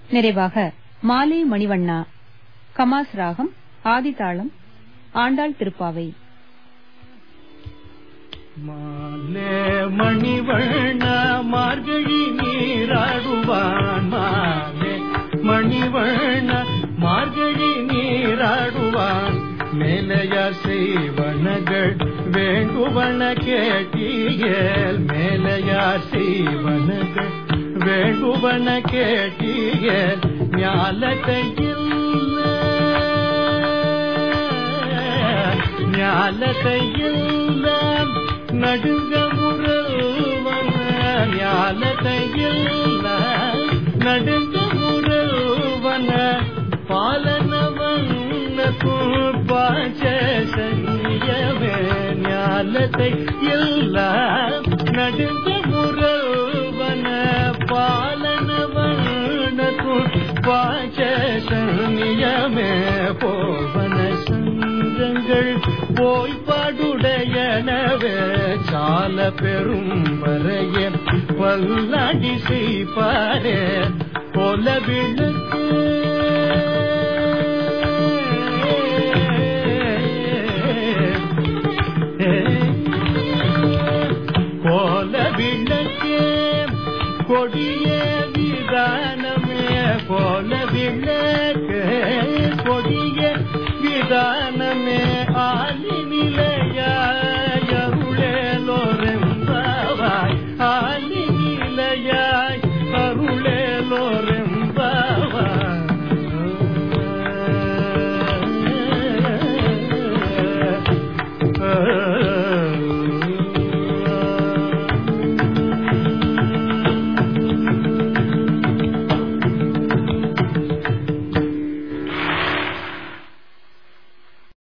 நிறைவாக மாலை மணிவண்ணா கமாஸ் ராகம் ஆதிதாளம் ஆண்டாள் திருப்பாவை மாலே மணிவண்ண மார்கழி நீராடுவான் மாலே மணிவண்ண மார்கழி நீராடுவான் மேலையார் செய்வனகள் வேண்டுவன கேட்டியல் மேலையார் செய்வனகள் வேண்டுவன கேட்டியல் ஞாலத்தையில் ஞாலத்தையில் நடுங்க முறவன ஞாலத்தையில் நடுங்க முறவன பாலனவண்ண பாச்ச சங்கியவே ஞாலத்தை இல்ல நடுங்க முறவன பாலனவண்ண பாச்ச சங்கியமே போவன சங்கங்கள் போய்பாடுடையனவே சால பெரும் வரைய பல்லாடி செய்பாரே கொல விழு